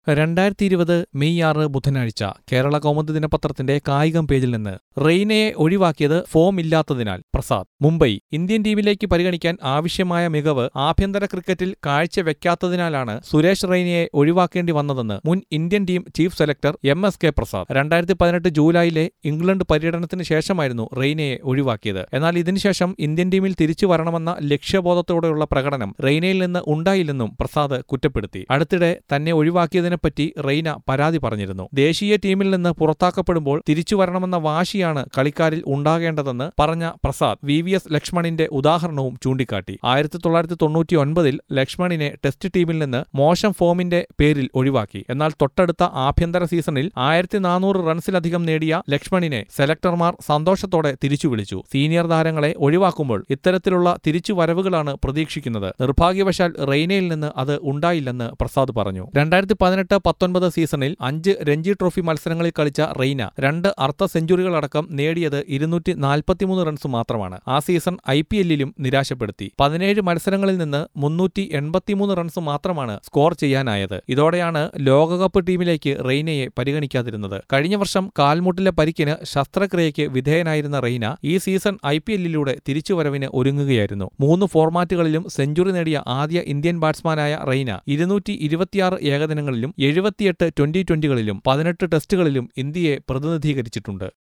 രണ്ടായിരത്തി ഇരുപത് മെയ് ആറ് ബുധനാഴ്ച കേരള കൗമുദി ദിനപത്രത്തിന്റെ കായികം പേജിൽ നിന്ന് റെയ്നയെ ഒഴിവാക്കിയത് ഫോം ഇല്ലാത്തതിനാൽ പ്രസാദ് മുംബൈ ഇന്ത്യൻ ടീമിലേക്ക് പരിഗണിക്കാൻ ആവശ്യമായ മികവ് ആഭ്യന്തര ക്രിക്കറ്റിൽ കാഴ്ചവെക്കാത്തതിനാലാണ് സുരേഷ് റെയ്നയെ ഒഴിവാക്കേണ്ടി വന്നതെന്ന് മുൻ Indian team chief selector M S K Prasad രണ്ടായിരത്തി പതിനെട്ട് ജൂലൈയിലെ ഇംഗ്ലണ്ട് പര്യടനത്തിന് ശേഷമായിരുന്നു റെയ്നയെ ഒഴിവാക്കിയത് എന്നാൽ ഇതിനുശേഷം ഇന്ത്യൻ ടീമിൽ തിരിച്ചു വരണമെന്ന ലക്ഷ്യബോധത്തോടെയുള്ള പ്രകടനം റെയ്നയിൽ നിന്ന് ഉണ്ടായില്ലെന്നും പ്രസാദ് കുറ്റപ്പെടുത്തി അടുത്തിടെ തന്നെ ഒഴിവാക്കിയതിനെപ്പറ്റി റെയ്ന പരാതി പറഞ്ഞിരുന്നു ദേശീയ ടീമിൽ നിന്ന് പുറത്താക്കപ്പെടുമ്പോൾ തിരിച്ചു വരണമെന്ന വാശിയാണ് കളിക്കാരിൽ ഉണ്ടാകേണ്ടതെന്ന് പറഞ്ഞ പ്രസാദ് വി വി എസ് ലക്ഷ്മണിന്റെ ഉദാഹരണവും ചൂണ്ടിക്കാട്ടി ആയിരത്തി തൊള്ളായിരത്തി തൊണ്ണൂറ്റി ഒൻപതിൽ ലക്ഷ്മണിനെ ടെസ്റ്റ് ടീമിൽ നിന്ന് മോശം ഫോമിന്റെ പേരിൽ ഒഴിവാക്കി എന്നാൽ തൊട്ടടുത്ത ആഭ്യന്തര സീസണിൽ ആയിരത്തി നാനൂറ് റൺസിലധികം നേടിയ ലക്ഷ്മണിനെ സെലക്ടർമാർ സന്തോഷത്തോടെ തിരിച്ചു വിളിച്ചു സീനിയർ താരങ്ങളെ ഒഴിവാക്കുമ്പോൾ ഇത്തരത്തിലുള്ള തിരിച്ചുവരവുകളാണ് പ്രതീക്ഷിക്കുന്നത് നിർഭാഗ്യവശാൽ റെയ്നയിൽ നിന്ന് അത് ഉണ്ടായില്ലെന്ന് പ്രസാദ് പറഞ്ഞു രണ്ടായിരത്തി പതിനെട്ട് പത്തൊൻപത് സീസണിൽ അഞ്ച് രഞ്ജി ട്രോഫി മത്സരങ്ങളിൽ കളിച്ച റെയ്ന രണ്ട് അർദ്ധ സെഞ്ചുറികളടക്കം നേടിയത് ഇരുന്നൂറ്റി നാൽപ്പത്തിമൂന്ന് റൺസ് മാത്രമാണ് ആ സീസൺ ഐ പി എല്ലിലും നിരാശപ്പെടുത്തി പതിനേഴ് മത്സരങ്ങളിൽ നിന്ന് മുന്നൂറ്റി എൺപത്തിമൂന്ന് റൺസ് മാത്രമാണ് സ്കോർ ചെയ്യാനായത് ഇതോടെയാണ് ലോകകപ്പ് ടീമിലേക്ക് റെയ്നയെ പരിഗണിക്കാതിരുന്നത് കഴിഞ്ഞ വർഷം കാൽമുട്ടിലെ പരിക്കിന് ശസ്ത്രക്രിയയ്ക്ക് വിധേയനായിരുന്ന റെയ്ന ഈ സീസൺ ഐ പി എല്ലിലൂടെ തിരിച്ചുവരവിന് ഒരുങ്ങുകയായിരുന്നു മൂന്ന് ഫോർമാറ്റുകളിലും സെഞ്ചുറി നേടിയ ആദ്യ ഇന്ത്യൻ ബാറ്റ്സ്മാനായ റെയ്ന ഇരുന്നൂറ്റി ഇരുപത്തിയാറ് ഏകദിനങ്ങളിലും എഴുപത്തിയെട്ട് ട്വന്റി ട്വന്റികളിലും പതിനെട്ട് ടെസ്റ്റുകളിലും ഇന്ത്യയെ പ്രതിനിധീകരിച്ചിട്ടുണ്ട്